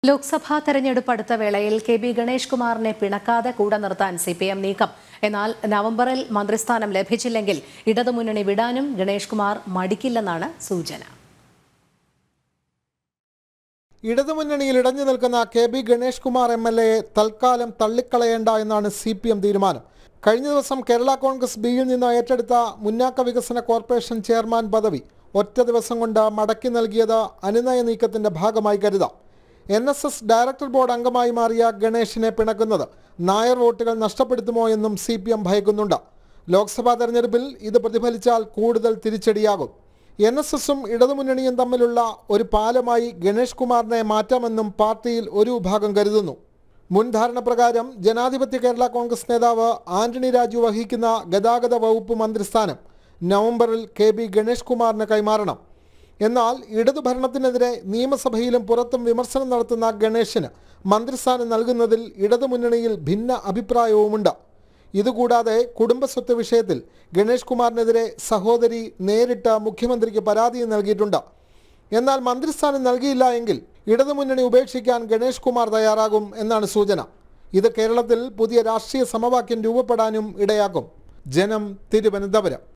ലോക്സഭാ തെരഞ്ഞെടുപ്പ് അടുത്ത വേളയിൽ കെ ബി ഗണേഷ് കുമാറിനെ പിണക്കാതെ കൂടെ നിർത്താൻ സി പി എം നീക്കം എന്നാൽ നവംബറിൽ മന്ത്രിസ്ഥാനം ലഭിച്ചില്ലെങ്കിൽ ഇടതുമുന്നണി വിടാനും ഗണേഷ് കുമാർ മടിക്കില്ലെന്നാണ് സൂചന ഇടതുമുന്നണിയിൽ ഇടഞ്ഞു നിൽക്കുന്ന K B Ganesh Kumar M L എയെ തൽക്കാലം തള്ളിക്കളയേണ്ട എന്നാണ് സി പി എം തീരുമാനം കഴിഞ്ഞ ദിവസം കേരള കോൺഗ്രസ് ബിയിൽ നിന്ന് ഏറ്റെടുത്ത മുന്നാക്ക വികസന കോർപ്പറേഷൻ ചെയർമാൻ പദവി ഒറ്റ ദിവസം കൊണ്ട് മടക്കി നൽകിയത് അനുനയ നീക്കത്തിന്റെ ഭാഗമായി കരുതാം N S S director board അംഗമായി മാറിയ ഗണേഷിനെ പിണക്കുന്നത് നായർ വോട്ടുകൾ നഷ്ടപ്പെടുത്തുമോ എന്നും സി പി എം ഭയക്കുന്നുണ്ട് ലോക്സഭാ തെരഞ്ഞെടുപ്പിൽ ഇത് പ്രതിഫലിച്ചാൽ കൂടുതൽ തിരിച്ചടിയാകും എൻ എസ് എസും ഇടതുമുന്നണിയും തമ്മിലുള്ള ഒരു പാലമായി ഗണേഷ് കുമാറിനെ മാറ്റാമെന്നും പാർട്ടിയിൽ ഒരു വിഭാഗം കരുതുന്നു മുൻ ധാരണ പ്രകാരം ജനാധിപത്യ കേരള കോൺഗ്രസ് നേതാവ് ആന്റണി രാജു വഹിക്കുന്ന ഗതാഗത വകുപ്പ് മന്ത്രിസ്ഥാനം നവംബറിൽ കെ ബി ഗണേഷ് കുമാറിന് കൈമാറണം എന്നാൽ ഇടതു ഭരണത്തിനെതിരെ നിയമസഭയിലും പുറത്തും വിമർശനം നടത്തുന്ന ഗണേഷിന് മന്ത്രിസ്ഥാനം നൽകുന്നതിൽ ഇടതുമുന്നണിയിൽ ഭിന്ന അഭിപ്രായവുമുണ്ട് ഇതുകൂടാതെ കുടുംബസ്വത്ത് വിഷയത്തിൽ ഗണേഷ് കുമാറിനെതിരെ സഹോദരി നേരിട്ട് മുഖ്യമന്ത്രിക്ക് പരാതി നൽകിയിട്ടുണ്ട് എന്നാൽ മന്ത്രിസ്ഥാനം നൽകിയില്ല എങ്കിൽ ഇടതുമുന്നണി ഉപേക്ഷിക്കാൻ ഗണേഷ് കുമാർ തയ്യാറാകും എന്നാണ് സൂചന ഇത് കേരളത്തിൽ പുതിയ രാഷ്ട്രീയ സമവാക്യം രൂപപ്പെടാനും ഇടയാക്കും ജനം തിരുവനന്തപുരം